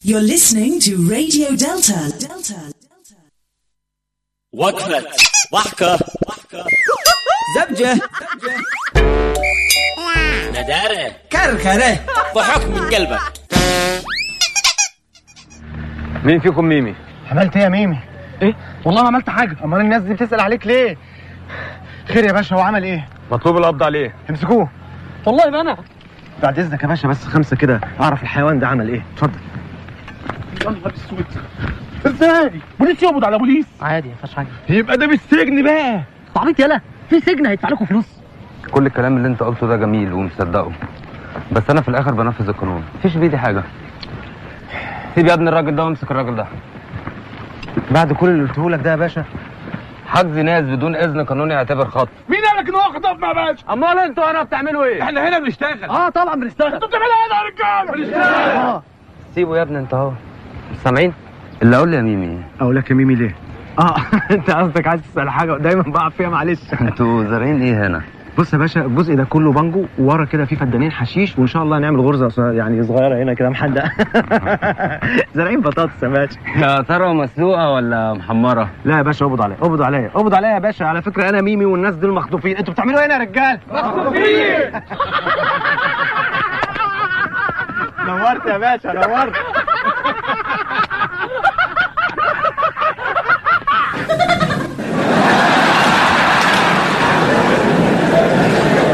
You're listening to Radio Delta. Delta. وقفة ضحكة زبجة ندارة كركرة ضحك من قلبك مين فيكم ميمي؟ عملت ايه يا ميمي؟ ايه؟ والله ما عملت حاجة امال الناس دي بتسأل عليك ليه؟ خير يا باشا هو عمل ايه؟ مطلوب القبض عليه امسكوه والله ما انا بعد اذنك يا باشا بس خمسة كده اعرف الحيوان ده عمل ايه اتفضل يا نهار اسود ازاي؟ بوليس يقبض على بوليس عادي ما فيهاش حاجه يبقى ده بالسجن بقى تعبيط يلا في سجن هيدفع لكم فلوس كل الكلام اللي انت قلته ده جميل ومصدقه بس انا في الاخر بنفذ القانون مفيش في ايدي حاجه سيب يا ابني الراجل ده وامسك الراجل ده بعد كل اللي قلته لك ده يا باشا حجز ناس بدون اذن قانوني يعتبر خطف مين قال لك ان هو خطف مع باشا؟ امال انتوا انا بتعملوا ايه احنا هنا بنشتغل اه طبعا بنشتغل انتوا بتعملوا ايه يا رجاله؟ بنشتغل سيبه يا ابني انت اهو مش سامعين اللي اقول لي يا ميمي اقول لك يا ميمي ليه؟ اه انت قصدك عايز تسأل حاجة ودايما بقع فيها معلش انتوا زارعين ايه هنا بص يا باشا الجزء ده كله بانجو وورا كده في فدانين حشيش وان شاء الله هنعمل غرزه صغيرة- يعني صغيره هنا كده محدقه زارعين بطاطس يا باشا يا ترى مسلوقه ولا محمره لا يا باشا اقبض عليا اقبض عليا اقبض عليا يا باشا على فكره انا ميمي والناس دول مخطوفين انتوا بتعملوا ايه هنا يا رجال مخطوفين نورت يا باشا نورت